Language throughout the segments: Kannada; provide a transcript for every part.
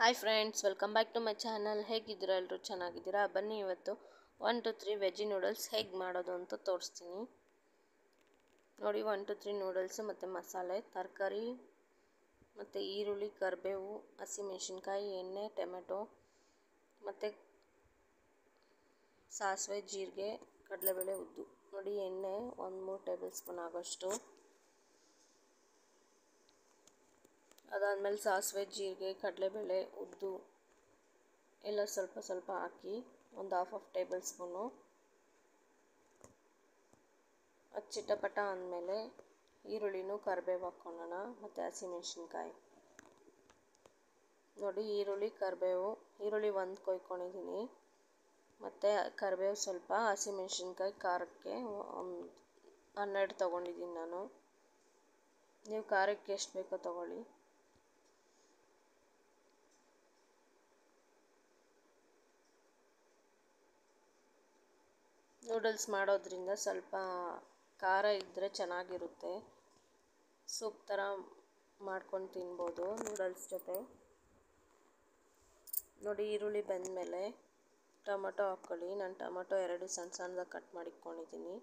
hi friends welcome back to my channel ಹೇಗಿದ್ದೀರಾ ಎಲ್ಲರೂ ಚೆನ್ನಾಗಿದ್ದೀರಾ ಬನ್ನಿ ಇವತ್ತು one two three veggie noodles ಹೇಗೆ ಮಾಡೋದು ಅಂತ ತೋರಿಸ್ತೀನಿ ನೋಡಿ ಒನ್ ಟು ತ್ರೀ ನೂಡಲ್ಸು ಮತ್ತು ಮಸಾಲೆ ತರಕಾರಿ ಮತ್ತು ಈರುಳ್ಳಿ ಕರಿಬೇವು ಹಸಿಮೆಣ್ಸಿನ್ಕಾಯಿ ಎಣ್ಣೆ ಟೊಮೆಟೊ ಮತ್ತು ಸಾಸಿವೆ ಜೀರಿಗೆ ಕಡಲೆಬೇಳೆ ಉದ್ದು ನೋಡಿ ಎಣ್ಣೆ ಒಂದು ಮೂರು ಟೇಬಲ್ ಸ್ಪೂನ್ ಆಗೋಷ್ಟು ಅದಾದಮೇಲೆ ಸಾಸಿವೆ ಜೀರಿಗೆ ಕಡಲೆಬೇಳೆ ಉದ್ದು ಎಲ್ಲ ಸ್ವಲ್ಪ ಸ್ವಲ್ಪ ಹಾಕಿ ಒಂದು ಹಾಫ್ ಆಫ್ ಟೇಬಲ್ ಸ್ಪೂನು ಅದು ಚಿಟಪಟ ಅಂದಮೇಲೆ ಈರುಳ್ಳಿನೂ ಕರಿಬೇವು ಹಾಕ್ಕೊಳ್ಳೋಣ ಮತ್ತು ಹಸಿಮೆಣ್ಸಿನ್ಕಾಯಿ ನೋಡಿ ಈರುಳ್ಳಿ ಕರಿಬೇವು ಈರುಳ್ಳಿ ಒಂದು ಕೊಯ್ಕೊಂಡಿದ್ದೀನಿ ಮತ್ತು ಕರಿಬೇವು ಸ್ವಲ್ಪ ಹಸಿಮೆಣ್ಸಿನ್ಕಾಯಿ ಖಾರಕ್ಕೆ ಒಂದು ಹನ್ನೆರಡು ತೊಗೊಂಡಿದ್ದೀನಿ ನಾನು ನೀವು ಖಾರಕ್ಕೆ ಎಷ್ಟು ಬೇಕೋ ತೊಗೊಳ್ಳಿ ನೂಡಲ್ಸ್ ಮಾಡೋದ್ರಿಂದ ಸ್ವಲ್ಪ ಖಾರ ಇದ್ದರೆ ಚೆನ್ನಾಗಿರುತ್ತೆ ಸೂಪ್ ಥರ ಮಾಡ್ಕೊಂಡು ತಿನ್ಬೋದು ನೂಡಲ್ಸ್ ಜೊತೆ ನೋಡಿ ಈರುಳ್ಳಿ ಬೆಂದಮೇಲೆ ಟೊಮೊಟೊ ಹಾಕ್ಕೊಳ್ಳಿ ನಾನು ಟೊಮೊಟೊ ಎರಡು ಸಣ್ಣ ಸಣ್ಣದಾಗಿ ಕಟ್ ಮಾಡಿಟ್ಕೊಂಡಿದ್ದೀನಿ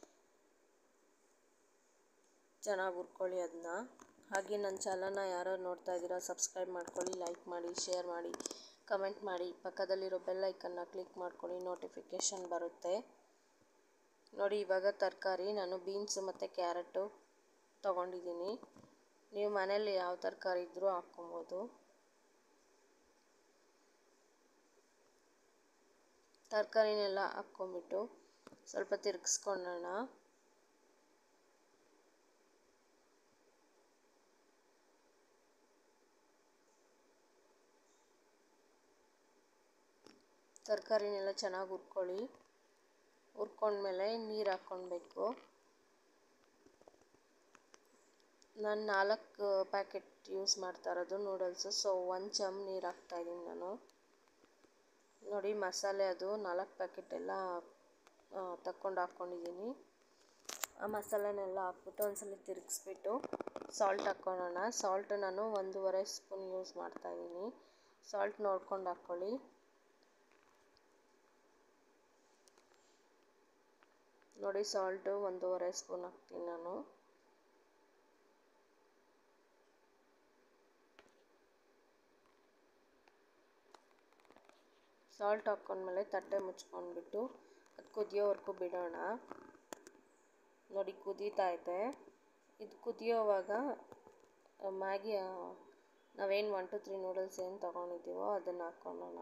ಚೆನ್ನಾಗಿ ಹುರ್ಕೊಳ್ಳಿ ಅದನ್ನ ಹಾಗೆ ನನ್ನ ಚಾನಲ್ನ ಯಾರು ನೋಡ್ತಾ ಇದ್ದೀರಾ ಸಬ್ಸ್ಕ್ರೈಬ್ ಮಾಡ್ಕೊಳ್ಳಿ ಲೈಕ್ ಮಾಡಿ ಶೇರ್ ಮಾಡಿ ಕಮೆಂಟ್ ಮಾಡಿ ಪಕ್ಕದಲ್ಲಿರೋ ಬೆಲ್ ಐಕನ್ನ ಕ್ಲಿಕ್ ಮಾಡ್ಕೊಳ್ಳಿ ನೋಟಿಫಿಕೇಷನ್ ಬರುತ್ತೆ ನೋಡಿ ಇವಾಗ ತರಕಾರಿ ನಾನು ಬೀನ್ಸು ಮತ್ತು ಕ್ಯಾರೆಟು ತೊಗೊಂಡಿದ್ದೀನಿ ನೀವು ಮನೇಲಿ ಯಾವ ತರಕಾರಿ ಇದ್ದರೂ ಹಾಕ್ಕೊಬೋದು ತರಕಾರಿನೆಲ್ಲ ಹಾಕ್ಕೊಂಬಿಟ್ಟು ಸ್ವಲ್ಪ ತಿರ್ಗಿಸ್ಕೊಳ್ಳೋಣ ತರಕಾರಿನೆಲ್ಲ ಚೆನ್ನಾಗಿ ಹುರ್ಕೊಳ್ಳಿ ಹುರ್ಕೊಂಡ್ಮೇಲೆ ನೀರು ಹಾಕ್ಕೊಳ್ಬೇಕು ನಾನು ನಾಲ್ಕು ಪ್ಯಾಕೆಟ್ ಯೂಸ್ ಮಾಡ್ತಾ ಇರೋದು ನೂಡಲ್ಸು ಸೊ ಒಂದು ಚಮ್ ನೀರು ಹಾಕ್ತಾಯಿದ್ದೀನಿ ನಾನು ನೋಡಿ ಮಸಾಲೆ ಅದು ನಾಲ್ಕು ಪ್ಯಾಕೆಟ್ ಎಲ್ಲ ತಕ್ಕೊಂಡು ಹಾಕ್ಕೊಂಡಿದ್ದೀನಿ ಆ ಮಸಾಲೆನೆಲ್ಲ ಹಾಕ್ಬಿಟ್ಟು ಒಂದ್ಸಲ ತಿರುಗಿಸ್ಬಿಟ್ಟು ಸಾಲ್ಟ್ ಹಾಕ್ಕೊಳ್ಳೋಣ ಸಾಲ್ಟ್ ನಾನು ಒಂದೂವರೆ ಸ್ಪೂನ್ ಯೂಸ್ ಮಾಡ್ತಾಯಿದ್ದೀನಿ ಸಾಲ್ಟ್ ನೋಡ್ಕೊಂಡು ಹಾಕ್ಕೊಳ್ಳಿ ನೋಡಿ ಸಾಲ್ಟು ಒಂದೂವರೆ ಸ್ಪೂನ್ ಹಾಕ್ತೀನಿ ನಾನು ಸಾಲ್ಟ್ ಹಾಕ್ಕೊಂಡ್ಮೇಲೆ ತಟ್ಟೆ ಮುಚ್ಕೊಂಡ್ಬಿಟ್ಟು ಅದು ಕುದಿಯೋವರೆಗೂ ಬಿಡೋಣ ನೋಡಿ ಕುದೀತಾ ಇದೆ ಇದು ಕುದಿಯೋವಾಗ ಮ್ಯಾಗಿ ನಾವೇನು ಒನ್ ಟು ತ್ರೀ ನೂಡಲ್ಸ್ ಏನು ತೊಗೊಂಡಿದ್ದೀವೋ ಅದನ್ನು ಹಾಕ್ಕೊಳ್ಳೋಣ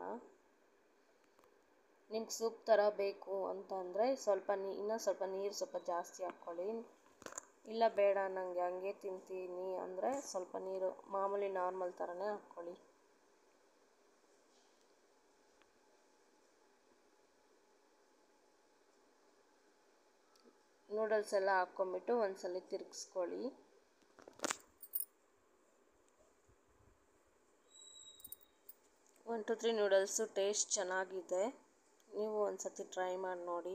ನಿಮ್ಗೆ ಸೂಪ್ ಥರ ಬೇಕು ಅಂತಂದರೆ ಸ್ವಲ್ಪ ನೀ ಇನ್ನೂ ಸ್ವಲ್ಪ ನೀರು ಸ್ವಲ್ಪ ಜಾಸ್ತಿ ಹಾಕ್ಕೊಳ್ಳಿ ಇಲ್ಲ ಬೇಡ ನನಗೆ ಹಂಗೆ ತಿಂತೀನಿ ಅಂದರೆ ಸ್ವಲ್ಪ ನೀರು ಮಾಮೂಲಿ ನಾರ್ಮಲ್ ಥರನೇ ಹಾಕ್ಕೊಳ್ಳಿ ನೂಡಲ್ಸ್ ಎಲ್ಲ ಹಾಕ್ಕೊಂಬಿಟ್ಟು ಒಂದ್ಸಲ ತಿರುಗಿಸ್ಕೊಳ್ಳಿ one two three noodles taste ಚೆನ್ನಾಗಿದೆ ನೀವು ಒಂದು ಸತಿ ಟ್ರೈ ಮಾಡಿ ನೋಡಿ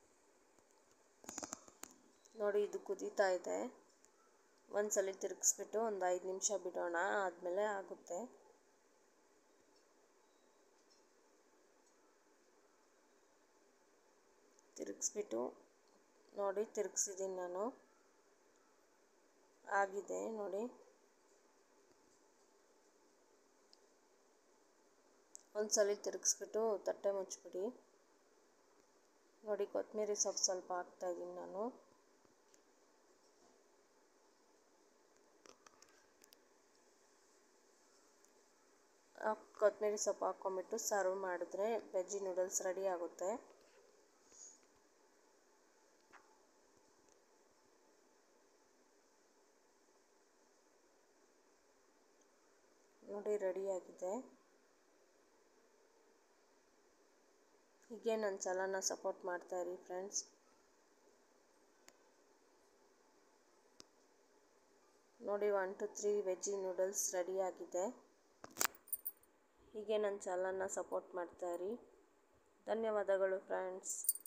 ನೋಡಿ ಇದು ಕುದೀತಾ ಇದೆ ಒಂದು ಸಲ ತಿರುಗಿಸ್ಬಿಟ್ಟು ಒಂದು ಐದು ನಿಮಿಷ ಬಿಡೋಣ ಆದಮೇಲೆ ಆಗುತ್ತೆ ತಿರುಗಿಸ್ಬಿಟ್ಟು ನೋಡಿ ತಿರುಗಿಸಿದ್ದೀನಿ ನಾನು ಆಗಿದೆ ನೋಡಿ ಒಂದು ಸಲ ತಿರುಗಿಸ್ಬಿಟ್ಟು ತಟ್ಟೆ ಮುಚ್ಚಿಬಿಡಿ ನೋಡಿ ಕೊತ್ತಂಬರಿ ಸೊಪ್ಪು ಸ್ವಲ್ಪ ಹಾಕ್ತಾಯಿದ್ದೀನಿ ನಾನು ಕೊತ್ತಂಬರಿ ಸೊಪ್ಪು ಹಾಕ್ಕೊಂಬಿಟ್ಟು ಸರ್ವ್ ಮಾಡಿದ್ರೆ ವೆಜ್ಜಿ ನೂಡಲ್ಸ್ ರೆಡಿ ಆಗುತ್ತೆ ನೋಡಿ ರೆಡಿಯಾಗಿದೆ ಹೀಗೆ ನನ್ನ ಚಾನಲ್ನ ಸಪೋರ್ಟ್ ಮಾಡ್ತಾಯಿರಿ ಫ್ರೆಂಡ್ಸ್ ನೋಡಿ one two three veggie noodles ರೆಡಿಯಾಗಿದೆ ಹೀಗೆ ನನ್ನ ಚಾನಲ್ನ ಸಪೋರ್ಟ್ ಮಾಡ್ತಾಯಿರಿ ಧನ್ಯವಾದಗಳು ಫ್ರೆಂಡ್ಸ್